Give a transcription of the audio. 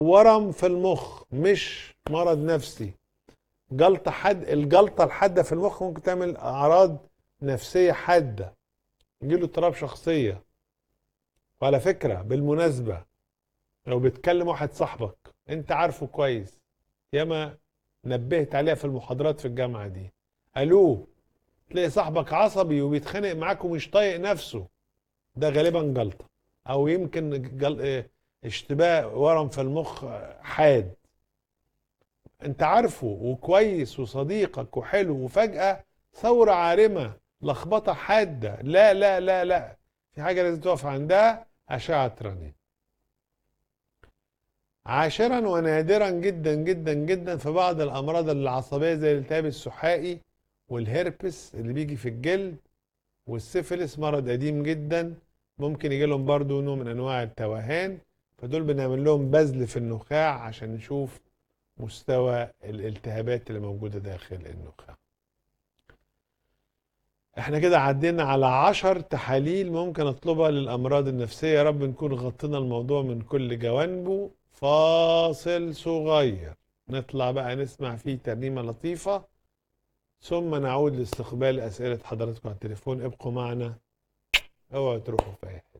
ورم في المخ مش مرض نفسي جلطة حد الجلطة الحادة في المخ ممكن تعمل أعراض نفسية حادة يجيله اضطراب شخصية وعلى فكرة بالمناسبة لو بتكلم واحد صاحبك انت عارفه كويس ياما نبهت عليها في المحاضرات في الجامعة دي الو تلاقي صاحبك عصبي وبيتخانق معاك ومش طايق نفسه ده غالبا جلطة او يمكن جل... اه، اشتباه ورم في المخ حاد انت عارفه وكويس وصديقك وحلو وفجأة ثورة عارمة لخبطة حادة لا لا لا لا في حاجة لازم تقف عندها أشعة رنين عاشرا ونادرا جدا جدا جدا في بعض الأمراض العصبية زي الالتهاب السحائي والهربس اللي بيجي في الجلد والسيفلس مرض قديم جدا ممكن يجي لهم برضو نوع من أنواع التوهان فدول بنعمل لهم بذل في النخاع عشان نشوف مستوى الالتهابات اللي موجودة داخل النخاع احنا كده عدينا على عشر تحاليل ممكن اطلبها للامراض النفسية يا رب نكون غطينا الموضوع من كل جوانبه فاصل صغير نطلع بقى نسمع فيه ترنيمة لطيفة ثم نعود لاستقبال اسئلة حضراتكم على التليفون ابقوا معنا اوعوا تروحوا في أي حتة.